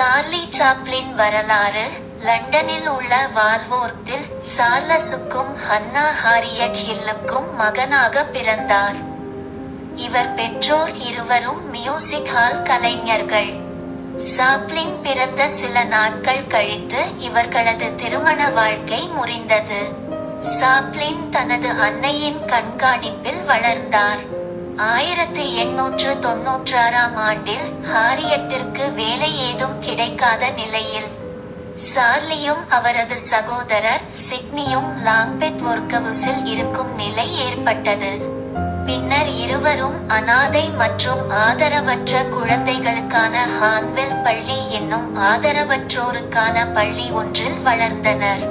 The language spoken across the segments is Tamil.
சார்லி சாப்ளின் வரலாறு லண்டனில் உள்ள வால்வோர்த்தில் சார்லஸுக்கும் ஹன்னா ஹாரியட் ஹில்லுக்கும் மகனாக பிறந்தார் இவர் பெற்றோர் இருவரும் மியூசிக் ஹால் கலைஞர்கள் சாப்ளின் பிறந்த சில நாட்கள் கழித்து இவர்களது திருமண வாழ்க்கை முறிந்தது சாப்ளின் தனது அன்னையின் கண்காணிப்பில் வளர்ந்தார் ஆயிரத்தி எண்ணூற்று தொன்னூற்றாறாம் ஆண்டில் ஹாரியட்டிற்கு வேலை ஏதும் கிடைக்காத நிலையில் சார்லியும் அவரது சகோதரர் சிட்னியும் லாம்பெட் ஒர்க்கவுஸில் இருக்கும் நிலை ஏற்பட்டது பின்னர் இருவரும் அனாதை மற்றும் ஆதரவற்ற குழந்தைகளுக்கான ஹான்வெல் பள்ளி என்னும் ஆதரவற்றோருக்கான பள்ளி ஒன்றில் வளர்ந்தனர்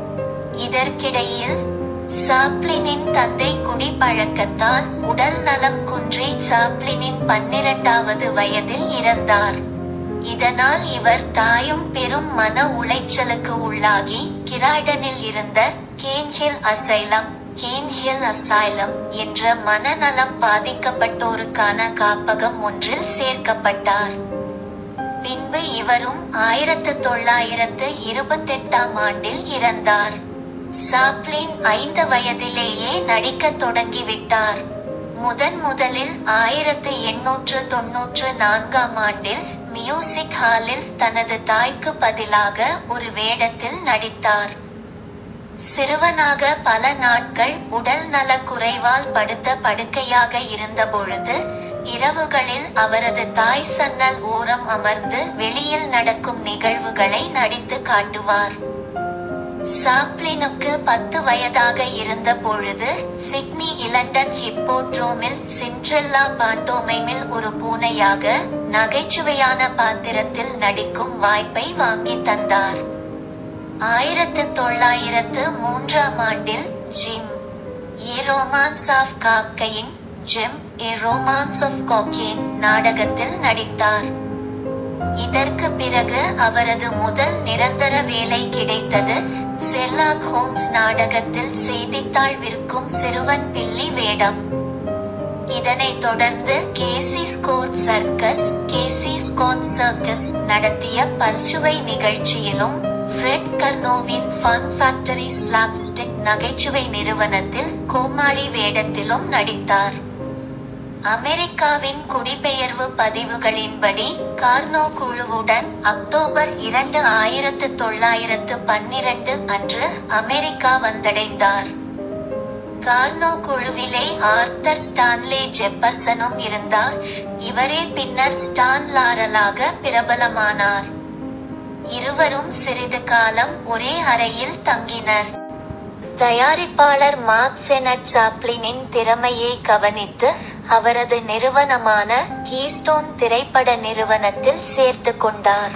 இதற்கிடையில் சாப்ளினின் தந்தை குடிப்பழக்கத்தால் உடல் நலம் குன்றி சாப்ளினின் பன்னிரண்டாவது வயதில் இறந்தார் இதனால் இவர் தாயும் பெரும் மன உளைச்சலுக்கு உள்ளாகி கிராய்டனில் இருந்த கேன்ஹில் அசைலம் கேன்ஹில் அசைலம் என்ற மனநலம் பாதிக்கப்பட்டோருக்கான காப்பகம் ஒன்றில் சேர்க்கப்பட்டார் பின்பு இவரும் ஆயிரத்து தொள்ளாயிரத்து இருபத்தெட்டாம் ஆண்டில் இறந்தார் சாப்ளின் ஐந்து வயதிலேயே நடிக்கத் தொடங்கிவிட்டார் முதன் முதலில் ஆயிரத்து எண்ணூற்று தொன்னூற்று நான்காம் ஆண்டில் மியூசிக் ஹாலில் தனது தாய்க்கு பதிலாக ஒரு வேடத்தில் நடித்தார் சிறுவனாக பல நாட்கள் உடல் நல குறைவால் படுத்த படுக்கையாக இருந்தபொழுது இரவுகளில் அவரது தாய் சன்னல் ஓரம் அமர்ந்து வெளியில் நடக்கும் நிகழ்வுகளை நடித்து காட்டுவார் சாப்ளினுக்கு பத்து வயதாக இருந்த பொழுது சிட்னி இலண்டன் ஹிப்போட்ரோமில் சிண்ட்ரெல்லா பாண்டோமைமில் ஒரு பூனையாக நகைச்சுவையான பாத்திரத்தில் நடிக்கும் வாய்ப்பை வாங்கி தந்தார் ஆயிரத்து தொள்ளாயிரத்து மூன்றாம் ஆண்டில் ஜிம் ஏ ரொமான்ஸ் ஆஃப் காக்கையின் Jim a romance of Cockayne நாடகத்தில் நடித்தார் இதற்கு பிறகு அவரது முதல் நிரந்தர வேலை கிடைத்தது செர்லாக் ஹோம்ஸ் நாடகத்தில் செய்தித்தாள் விற்கும் சிறுவன் பில்லி வேடம் இதனைத் தொடர்ந்து Casey Scott circus Casey Scott circus நடத்திய பல்சுவை நிகழ்ச்சியிலும் ஃப்ரெட் கர்னோவின் ஃபன் ஃபேக்டரி ஸ்லாப்ஸ்டிக் நகைச்சுவை நிறுவனத்தில் கோமாளி வேடத்திலும் நடித்தார் அமெரிக்காவின் குடிபெயர்வு பதிவுகளின்படி கார்னோ குழுவுடன் அக்டோபர் இரண்டு ஆயிரத்து தொள்ளாயிரத்து பன்னிரண்டு அன்று அமெரிக்கா வந்தடைந்தார் கார்னோ குழுவிலே ஆர்த்தர் ஸ்டான்லே ஜெப்பர்சனும் இருந்தார் இவரே பின்னர் ஸ்டான் லாரலாக பிரபலமானார் இருவரும் சிறிது காலம் ஒரே அறையில் தங்கினர் தயாரிப்பாளர் மார்க் செனட் சாப்ளினின் திறமையை கவனித்து அவரது நிறுவனமான கீஸ்டோன் திரைப்பட நிறுவனத்தில் சேர்த்து கொண்டார்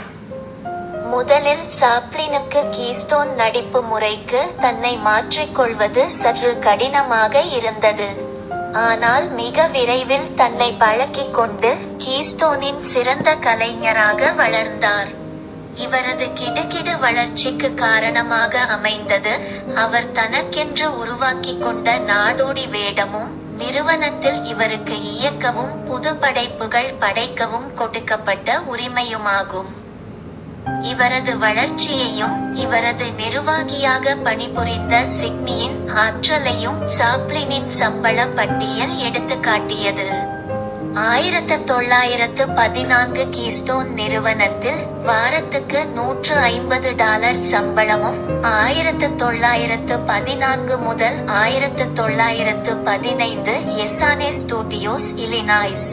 முதலில் சாப்ளினுக்கு கீஸ்டோன் நடிப்பு முறைக்கு தன்னை மாற்றிக்கொள்வது சற்று கடினமாக இருந்தது ஆனால் மிக விரைவில் தன்னை பழக்கிக் கொண்டு கீஸ்டோனின் சிறந்த கலைஞராக வளர்ந்தார் இவரது கிடுகிடு வளர்ச்சிக்கு காரணமாக அமைந்தது அவர் தனக்கென்று உருவாக்கி கொண்ட நாடோடி வேடமும் நிறுவனத்தில் இவருக்கு இயக்கவும் புது படைப்புகள் படைக்கவும் கொடுக்கப்பட்ட உரிமையுமாகும் இவரது வளர்ச்சியையும் இவரது நிர்வாகியாக பணிபுரிந்த சிட்னியின் ஆற்றலையும் சாப்ளினின் சம்பள பட்டியல் எடுத்துக்காட்டியது ஆயிரத்து தொள்ளாயிரத்து பதினான்கு கீஸ்டோன் நிறுவனத்தில் வாரத்துக்கு நூற்று ஐம்பது டாலர் சம்பளமும் ஆயிரத்து தொள்ளாயிரத்து பதினான்கு முதல் ஆயிரத்து தொள்ளாயிரத்து பதினைந்து எஸ்ஆனே ஸ்டூடியோஸ் இலினாய்ஸ்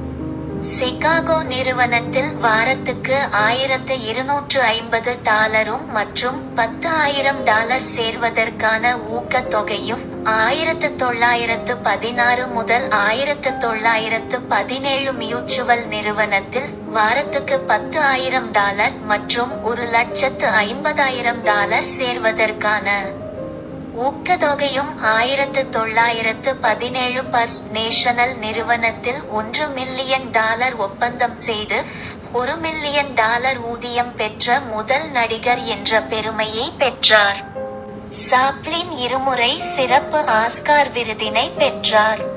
சிகாகோ நிறுவனத்தில் வாரத்துக்கு ஆயிரத்து இருநூற்று ஐம்பது டாலரும் மற்றும் பத்து ஆயிரம் டாலர் சேர்வதற்கான ஊக்கத்தொகையும் ஆயிரத்து தொள்ளாயிரத்து பதினாறு முதல் ஆயிரத்து தொள்ளாயிரத்து பதினேழு மியூச்சுவல் நிறுவனத்தில் வாரத்துக்கு பத்து ஆயிரம் டாலர் மற்றும் ஒரு லட்சத்து ஐம்பதாயிரம் டாலர் சேர்வதற்கான ஊக்கத்தொகையும் ஆயிரத்து தொள்ளாயிரத்து பதினேழு பர்ஸ் நேஷனல் நிறுவனத்தில் ஒன்று மில்லியன் டாலர் ஒப்பந்தம் செய்து ஒரு மில்லியன் டாலர் ஊதியம் பெற்ற முதல் நடிகர் என்ற பெருமையை பெற்றார் சாப்ளின் இருமுறை சிறப்பு ஆஸ்கார் விருதினை பெற்றார்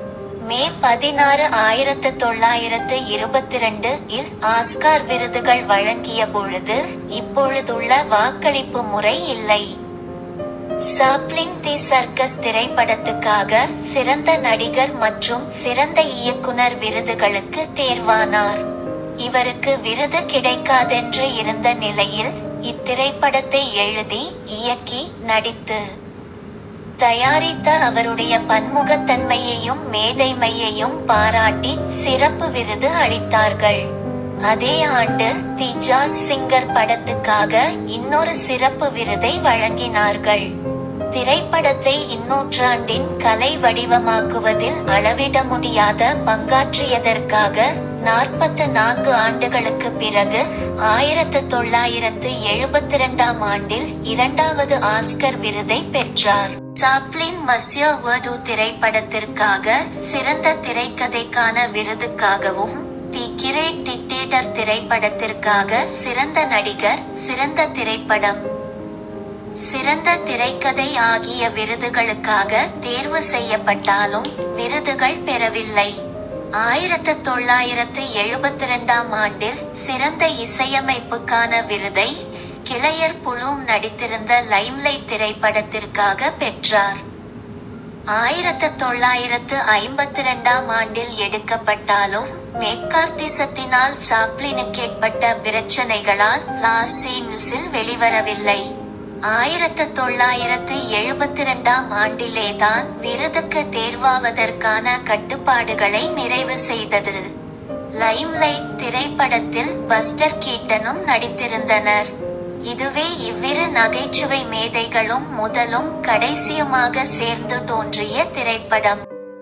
மே பதினாறு ஆயிரத்து தொள்ளாயிரத்து இருபத்தி ரெண்டு இல் ஆஸ்கார் விருதுகள் வழங்கிய பொழுது இப்பொழுதுள்ள வாக்களிப்பு முறை இல்லை சாப்ளின் தி சர்க்கஸ் திரைப்படத்துக்காக சிறந்த நடிகர் மற்றும் சிறந்த இயக்குனர் விருதுகளுக்கு தேர்வானார் இவருக்கு விருது கிடைக்காதென்று இருந்த நிலையில் இத்திரைப்படத்தை எழுதி இயக்கி நடித்து தயாரித்த அவருடைய பன்முகத்தன்மையையும் மேதைமையையும் பாராட்டி சிறப்பு விருது அளித்தார்கள் அதே ஆண்டு தி ஜாஸ் சிங்கர் படத்துக்காக இன்னொரு சிறப்பு விருதை வழங்கினார்கள் திரைப்படத்தை இந்நூற்றாண்டின் கலை வடிவமாக்குவதில் அளவிட முடியாத பங்காற்றியதற்காக நாற்பத்து நான்கு ஆண்டுகளுக்கு பிறகு ஆயிரத்து தொள்ளாயிரத்து எழுபத்தி இரண்டாம் ஆண்டில் இரண்டாவது ஆஸ்கர் விருதை பெற்றார் சாப்ளின் மஸ்யோ வர்டு திரைப்படத்திற்காக சிறந்த திரைக்கதைக்கான விருதுக்காகவும் தி கிரேட் டிக்டேட்டர் திரைப்படத்திற்காக சிறந்த நடிகர் சிறந்த திரைப்படம் சிறந்த திரைக்கதை ஆகிய விருதுகளுக்காக தேர்வு செய்யப்பட்டாலும் விருதுகள் பெறவில்லை ஆயிரத்து தொள்ளாயிரத்து எழுபத்தி இரண்டாம் ஆண்டில் சிறந்த இசையமைப்புக்கான விருதை கிளையர் புளூம் நடித்திருந்த லைம்லைட் திரைப்படத்திற்காக பெற்றார் ஆயிரத்து தொள்ளாயிரத்து ஐம்பத்தி இரண்டாம் ஆண்டில் எடுக்கப்பட்டாலும் மெக்கார்த்திசத்தினால் சாப்ளினுக்கு ஏற்பட்ட பிரச்சனைகளால் லாஸ் ஏஞ்சல்ஸில் வெளிவரவில்லை ஆயிரத்து தொள்ளாயிரத்து எழுபத்தி இரண்டாம் ஆண்டிலேதான் விருதுக்கு தேர்வாவதற்கான கட்டுப்பாடுகளை நிறைவு செய்தது லைம்லைட் திரைப்படத்தில் பஸ்டர் கீட்டனும் நடித்திருந்தனர் இதுவே இவ்விரு நகைச்சுவை மேதைகளும் முதலும் கடைசியுமாக சேர்ந்து தோன்றிய திரைப்படம்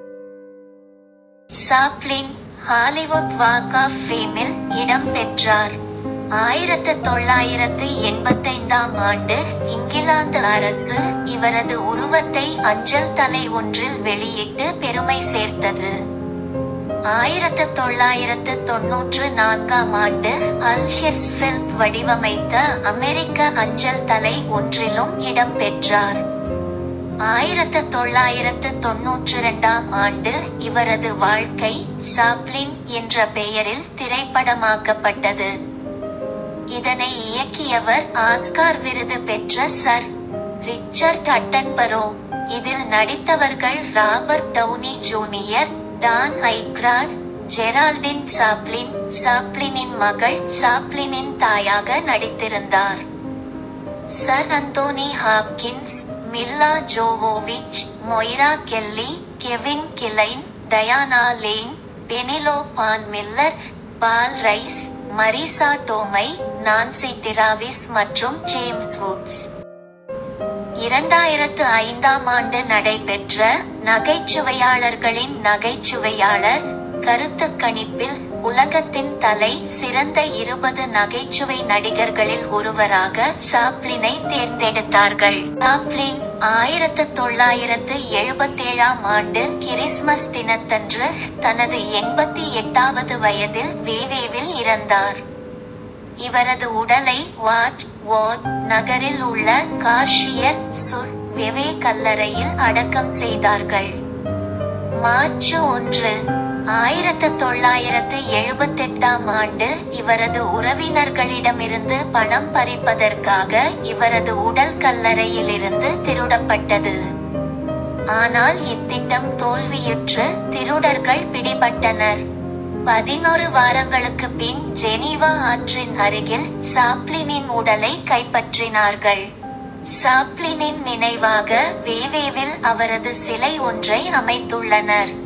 சாப்ளின் ஹாலிவுட் வாக் ஆஃப் ஃபேமில் இடம் பெற்றார் ஆயிரத்து தொள்ளாயிரத்து எண்பத்தைந்தாம் ஆண்டு இங்கிலாந்து அரசு இவரது உருவத்தை அஞ்சல் தலை ஒன்றில் வெளியிட்டு பெருமை சேர்த்தது ஆயிரத்து தொள்ளாயிரத்து தொன்னூற்று நான்காம் ஆண்டு அல் ஹிர்ஸ்ஃபெல்ட் வடிவமைத்த அமெரிக்க அஞ்சல் தலை ஒன்றிலும் இடம் பெற்றார் ஆயிரத்து தொள்ளாயிரத்து தொன்னூற்றி இரண்டாம் ஆண்டு இவரது வாழ்க்கை சாப்ளின் என்ற பெயரில் திரைப்படமாக்கப்பட்டது இதனை இயக்கியவர் ஆஸ்கார் விருது பெற்ற சர் ரிச்சர்ட் அட்டன்பரோ இதில் நடித்தவர்கள் Robert Downey junior Dan Aykroyd Geraldine Chaplin சாப்ளினின் மகள் சாப்ளினின் தாயாக நடித்திருந்தார் sir Anthony Hopkins Milla Jovovich Moira Kelly Kevin Kline Diane Lane Penelope Ann Miller Paul Rhys Marisa Tomei Nancy Travis மற்றும் ஜேம்ஸ் வுட்ஸ் இரண்டாயிரத்து ஐந்தாம் ஆண்டு நடைபெற்ற நகைச்சுவையாளர்களின் நகைச்சுவையாளர் கருத்து கணிப்பில் உலகத்தின் தலை சிறந்த இருபது நகைச்சுவை நடிகர்களில் ஒருவராக சாப்ளினை தேர்ந்தெடுத்தார்கள் சாப்ளின் ஆயிரத்து தொள்ளாயிரத்து எழுபத்தேழாம் ஆண்டு கிறிஸ்மஸ் தினத்தன்று தனது எண்பத்தி எட்டாவது வயதில் வேவேவில் இறந்தார் இவரது உடலை வாட் வாட் நகரில் உள்ள கார்ஷியர் சுர் வெவே கல்லறையில் அடக்கம் செய்தார்கள் மார்ச் ஒன்று ஆயிரத்து தொள்ளாயிரத்து எழுபத்தெட்டாம் ஆண்டு இவரது உறவினர்களிடமிருந்து பணம் பறிப்பதற்காக இவரது உடல் கல்லறையிலிருந்து திருடப்பட்டது ஆனால் இத்திட்டம் தோல்வியுற்று திருடர்கள் பிடிபட்டனர் பதினோரு வாரங்களுக்கு பின் ஜெனீவா ஆற்றின் அருகில் சாப்ளினின் உடலை கைப்பற்றினார்கள் சாப்ளினின் நினைவாக வேவேவில் அவரது சிலை ஒன்றை அமைத்துள்ளனர்